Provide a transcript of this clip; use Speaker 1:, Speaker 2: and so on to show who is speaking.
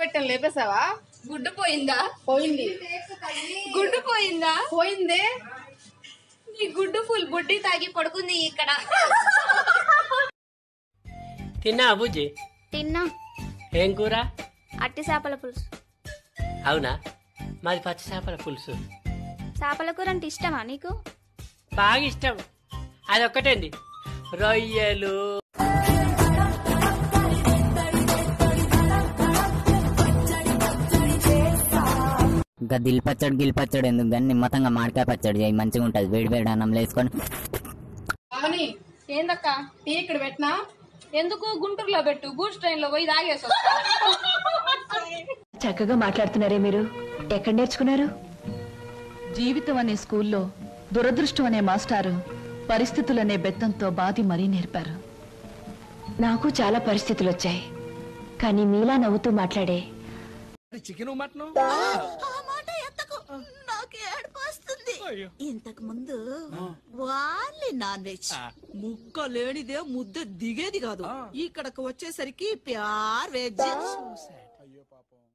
Speaker 1: పెట్టాను లేపేసావా
Speaker 2: గుడ్డు పోయిందా
Speaker 1: పోయింది
Speaker 2: గుడ్డు పోయిందా
Speaker 1: పోయిందే
Speaker 2: నీ గుడ్డు ఫుల్ బుడ్డి తాగి పడుకుంది ఇక్కడ
Speaker 3: తిన్నా బుజ్జి
Speaker 4: తిన్నా
Speaker 3: ఏం కూర
Speaker 4: అట్టి చేపల పులుసు
Speaker 3: అవునా మాది పచ్చి చేపల పులుసు
Speaker 4: చేపల కూర అంటే ఇష్టమా నీకు
Speaker 3: బాగా ఇష్టం అదొక్కటండి రొయ్యలు
Speaker 5: ఇంకా దిల్ పచ్చడి గిల్ పచ్చడి ఎందుకు కానీ నిమ్మతంగా మామిడికాయ పచ్చడి చేయి మంచిగా ఉంటుంది వేడి వేడి అన్నంలో వేసుకొని
Speaker 1: అవని
Speaker 2: ఏందక్క
Speaker 1: టీ ఇక్కడ పెట్టినా
Speaker 2: ఎందుకు గుంటూరులో పెట్టు గూడ్స్ ట్రైన్ లో పోయి తాగేసి వస్తా
Speaker 6: చక్కగా మాట్లాడుతున్నారే మీరు ఎక్కడ నేర్చుకున్నారు
Speaker 7: జీవితం అనే స్కూల్లో దురదృష్టం అనే మాస్టారు పరిస్థితులనే బెత్తంతో బాధి మరీ నేర్పారు
Speaker 6: నాకు చాలా పరిస్థితులు వచ్చాయి కానీ మీలా నవ్వుతూ మాట్లాడే
Speaker 8: ఇంతకు ముందు వాళ్ళే నాన్ వెజ్ ముక్క లేనిదే ముద్ద దిగేది కాదు ఇక్కడకు వచ్చేసరికి ప్యార్ వెజ్